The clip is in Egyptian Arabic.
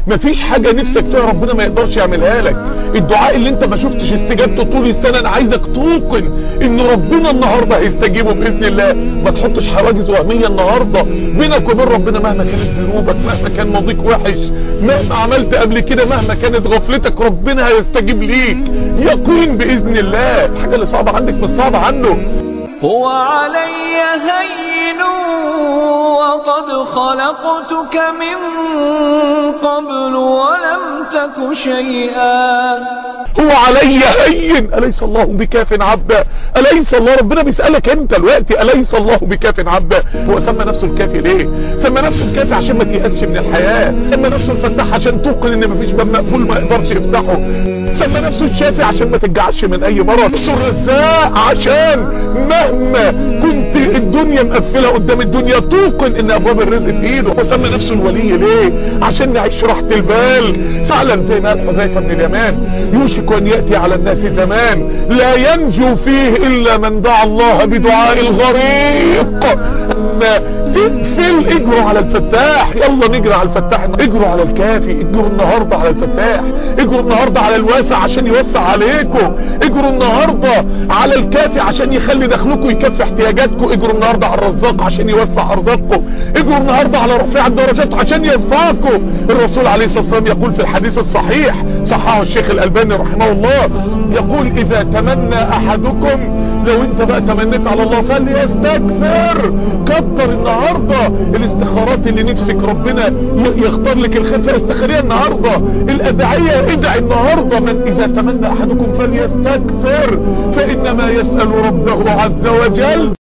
مفيش حاجة نفسك فيها ربنا ما يقدرش يعملها لك الدعاء اللي انت ما شفتش استجابته طول السنة انا عايزك توقن ان ربنا النهاردة هيستجيبه باذن الله ما تحطش حواجز وهمية النهاردة بينك وبين ربنا مهما كانت ذنوبك مهما كان ماضيك وحش مهما عملت قبل كده مهما كانت غفلتك ربنا هيستجيب ليك يقين باذن الله الحاجة اللي صعبة عندك مش صعبة عنه هو علي هين وقد خلقتك من قبل ولم تك شيئا هو علي هين أليس الله بكاف عبدا أليس الله ربنا بيسألك انت دلوقتي أليس الله بكاف عبدا هو سمى نفسه الكافي ليه سمى نفسه الكافي عشان ما تيأسش من الحياة سمى نفسه الفتاح عشان توقن ان مفيش باب مقفول ما يقدرش يفتحه سمى نفسه الشافي عشان ما تتجعش من اي مرض نفسه الرزاق عشان مهما كنت الدنيا مقفلة قدام الدنيا توقن ان ابواب الرزق في ايده وسمى نفسه الولي ليه عشان نعيش راحة البال فعلا زي ما قال حذيفة بن اليمان يوشك ان يأتي على الناس زمان لا ينجو فيه الا من دعا الله بدعاء الغريق اما تقفل اجروا على الفتاح يلا نجري على الفتاح اجروا على الكافي اجروا النهاردة على الفتاح اجروا النهاردة على الواسع عشان يوسع عليكم اجروا النهاردة على الكافي عشان يخلي دخلكم يكفي احتياجاتكم اجروا النهاردة على الرزاق عشان يوسع ارزاقكم اجروا النهاردة على رفيع الدرجات عشان يرفعكم الرسول عليه الصلاة والسلام يقول في الحديث الصحيح صححه الشيخ الالباني رحمه الله يقول اذا تمنى احدكم لو انت بقى تمنيت على الله فليستكثر كتر النهاردة الاستخارات اللي نفسك ربنا يختار لك الخير فاستخاريها النهاردة الادعية ادعي النهاردة من اذا تمنى احدكم فليستكثر فانما يسأل ربه عز وجل